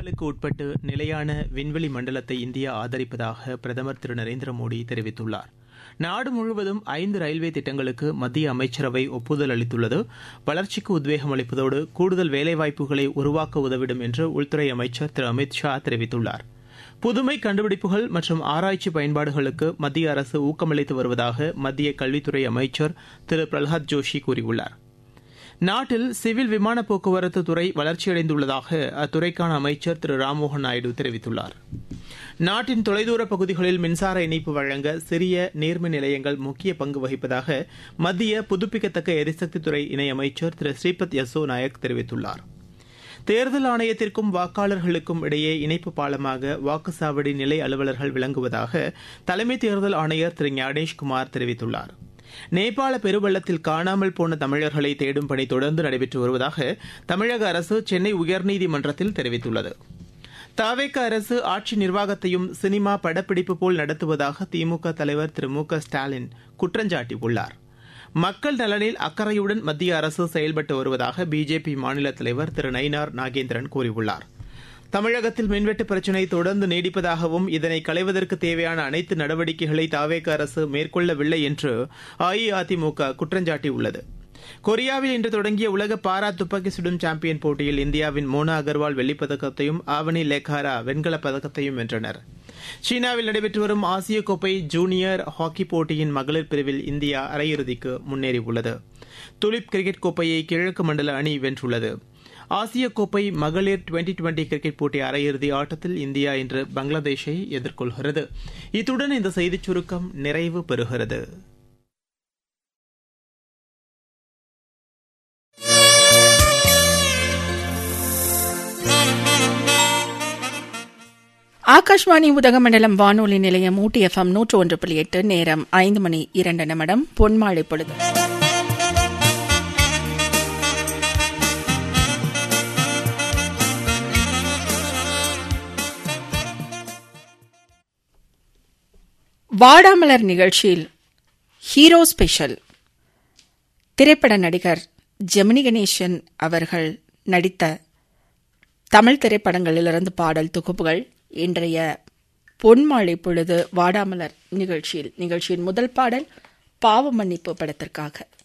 விதிகளுக்கு உட்பட்டு நிலையான விண்வெளி மண்டலத்தை இந்தியா ஆதரிப்பதாக பிரதமர் திரு நரேந்திர மோடி தெரிவித்துள்ளார் நாடு முழுவதும் ஐந்து ரயில்வே திட்டங்களுக்கு மத்திய அமைச்சரவை ஒப்புதல் அளித்துள்ளது வளர்ச்சிக்கு உத்வேகம் அளிப்பதோடு கூடுதல் வேலைவாய்ப்புகளை உருவாக்க உதவிடும் என்று உள்துறை அமைச்சர் திரு அமித் ஷா தெரிவித்துள்ளார் புதுமை கண்டுபிடிப்புகள் மற்றும் ஆராய்ச்சி பயன்பாடுகளுக்கு மத்திய அரசு ஊக்கமளித்து வருவதாக மத்திய கல்வித்துறை அமைச்சர் திரு பிரல்ஹாத் ஜோஷி கூறியுள்ளார் நாட்டில் சிவில் விமான போக்குவரத்து துறை வளர்ச்சியடைந்துள்ளதாக அத்துறைக்கான அமைச்சர் திரு ராம்மோகன் நாயுடு தெரிவித்துள்ளார் நாட்டின் தொலைதூர பகுதிகளில் மின்சார இணைப்பு வழங்க சிறிய நீர்மின் நிலையங்கள் முக்கிய பங்கு வகிப்பதாக மத்திய புதுப்பிக்கத்தக்க எரிசக்தித்துறை இணையமைச்சர் திரு ஸ்ரீபத் யசோ நாயக் தெரிவித்துள்ளார் தேர்தல் ஆணையத்திற்கும் வாக்காளர்களுக்கும் இடையே இணைப்பு பாலமாக வாக்குச்சாவடி நிலை அலுவலர்கள் விளங்குவதாக தலைமை தேர்தல் ஆணையர் திரு ஞானேஷ்குமார் தெரிவித்துள்ளார் நேபாள பெருவெள்ளத்தில் காணாமல் போன தமிழர்களை தேடும் பணி தொடர்ந்து நடைபெற்று வருவதாக தமிழக அரசு சென்னை உயர்நீதிமன்றத்தில் தெரிவித்துள்ளது தாவேக்க அரசு ஆட்சி நிர்வாகத்தையும் சினிமா படப்பிடிப்பு போல் நடத்துவதாக திமுக தலைவர் திரு மு க ஸ்டாலின் குற்றஞ்சாட்டியுள்ளார் மக்கள் நலனில் அக்கறையுடன் மத்திய அரசு செயல்பட்டு வருவதாக பிஜேபி மாநில தலைவர் திரு நயினார் நாகேந்திரன் கூறியுள்ளார் தமிழகத்தில் மின்வெட்டு பிரச்சினை தொடர்ந்து நீடிப்பதாகவும் இதனை களைவதற்கு தேவையான அனைத்து நடவடிக்கைகளை தாவேக அரசு மேற்கொள்ளவில்லை என்று அஇஅதிமுக குற்றஞ்சாட்டியுள்ளது கொரியாவில் இன்று தொடங்கிய உலக பாரா துப்பாக்கி சுடும் சாம்பியன் போட்டியில் இந்தியாவின் மோனா அகர்வால் வெள்ளிப்பதக்கத்தையும் ஆவணி லேக்காரா வெண்கலப் பதக்கத்தையும் வென்றனர் சீனாவில் நடைபெற்று வரும் ஆசிய கோப்பை ஜூனியர் ஹாக்கி போட்டியின் மகளிர் பிரிவில் இந்தியா அரையிறுதிக்கு முன்னேறியுள்ளது துலிப் கிரிக்கெட் கோப்பையை கிழக்கு மண்டல அணி வென்றுள்ளது ஆசிய கோப்பை மகளிர் டுவெண்டி டுவெண்டி கிரிக்கெட் போட்டி அரையிறுதி ஆட்டத்தில் இந்தியா இன்று பங்களாதேஷை எதிர்கொள்கிறது இத்துடன் இந்த செய்திச் சுருக்கம் நிறைவு பெறுகிறது ஆகாஷ்வாணி உதகமண்டலம் வானொலி நிலையம் ஊட்டி எஃப்எம் நூற்று ஒன்று புள்ளி எட்டு நேரம் ஐந்து மணி இரண்டு நிமிடம் பொன்மாழை பொழுது வாடாமலர் நிகழ்ச்சியில் ஹீரோ ஸ்பெஷல் திரைப்பட நடிகர் ஜெமினி கணேசன் அவர்கள் நடித்த தமிழ் திரைப்படங்களிலிருந்து பாடல் தொகுப்புகள் இன்றைய பொன்மாழை பொழுது வாடாமலர் நிகழ்ச்சியில் நிகழ்ச்சியின் முதல் பாடல் பாவ மன்னிப்பு படத்திற்காக